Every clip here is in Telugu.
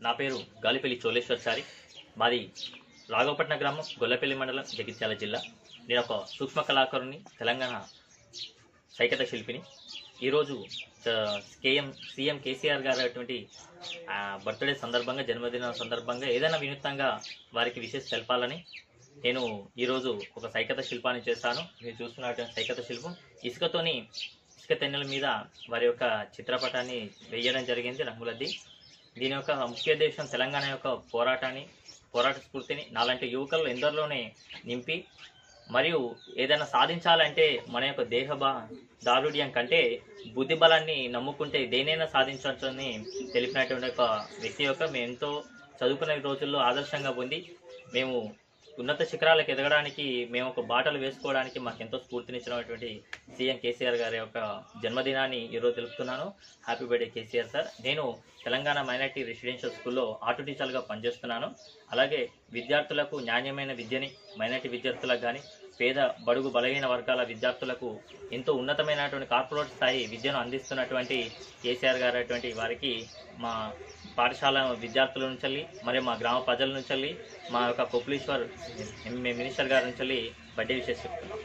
నా పేరు గాలిపల్లి చోళేశ్వరచారి మాది రాఘవపట్నం గ్రామం గొల్లపల్లి మండలం జగిత్యాల జిల్లా నేను ఒక సూక్ష్మ కళాకారుని తెలంగాణ సైకత శిల్పిని ఈరోజు చ- కేఎం సీఎం కేసీఆర్ గారు అటువంటి ఆ, బర్త్డే సందర్భంగా జన్మదిన సందర్భంగా ఏదైనా వినూత్నంగా వారికి విశేష తెలపాలని నేను ఈరోజు ఒక సైకత శిల్పాన్ని చేస్తాను మీరు చూస్తున్నటువంటి సైకత శిల్పం ఇసుకతోని ఇసుక తెన్నెల మీద వారి యొక్క చిత్రపటాన్ని వేయడం జరిగింది రంగులద్ది దీని యొక్క ముఖ్య ఉద్దేశం తెలంగాణ యొక్క పోరాటాన్ని పోరాట స్ఫూర్తిని నాలాంటి యువకులు ఎందరిలోనే నింపి మరియు ఏదైనా సాధించాలంటే మన యొక్క దేహ బా దారుఢ్యం కంటే బుద్ధి బలాన్ని నమ్ముకుంటే దేనైనా సాధించవచ్చని తెలిపినటువంటి ఒక వ్యక్తి యొక్క మేము ఎంతో చదువుకునే రోజుల్లో ఆదర్శంగా పొంది మేము ఉన్నత శిఖరాలకు ఎదగడానికి మేము ఒక బాటలు వేసుకోవడానికి మాకు ఎంతో స్ఫూర్తినిచ్చినటువంటి సీఎం కేసీఆర్ గారి యొక్క జన్మదినాన్ని ఈరోజు తెలుపుతున్నాను హ్యాపీ బర్త్డే కేసీఆర్ సార్ నేను తెలంగాణ మైనార్టీ రెసిడెన్షియల్ స్కూల్లో ఆటో టీచర్గా పనిచేస్తున్నాను అలాగే విద్యార్థులకు నాణ్యమైన విద్యని మైనార్టీ విద్యార్థులకు కానీ పేద బడుగు బలహీన వర్గాల విద్యార్థులకు ఎంతో ఉన్నతమైనటువంటి కార్పొరేట్ స్థాయి విద్యను అందిస్తున్నటువంటి కేసీఆర్ గారు అటువంటి వారికి మా పాఠశాల విద్యార్థుల నుంచి మరియు మా గ్రామ ప్రజల నుంచి మా యొక్క కొప్పులీశ్వర్ ఎం- మినిస్టర్ గారి నుంచి బర్త్డే విషయం చెప్తున్నాం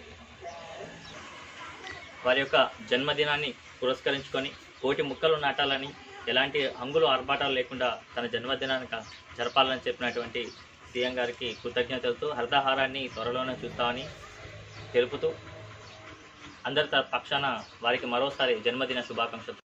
వారి యొక్క జన్మదినాన్ని పురస్కరించుకొని కోటి ముక్కలు నాటాలని ఎలాంటి హంగులు ఆర్భాటాలు లేకుండా తన జన్మదినానికి జరపాలని చెప్పినటువంటి సీఎం గారికి కృతజ్ఞతలతో హరితహారాన్ని త్వరలోనే చూస్తామని తెలుపుతూ అందరి త- పక్షాన వారికి మరోసారి జన్మదిన శుభాకాంక్షలు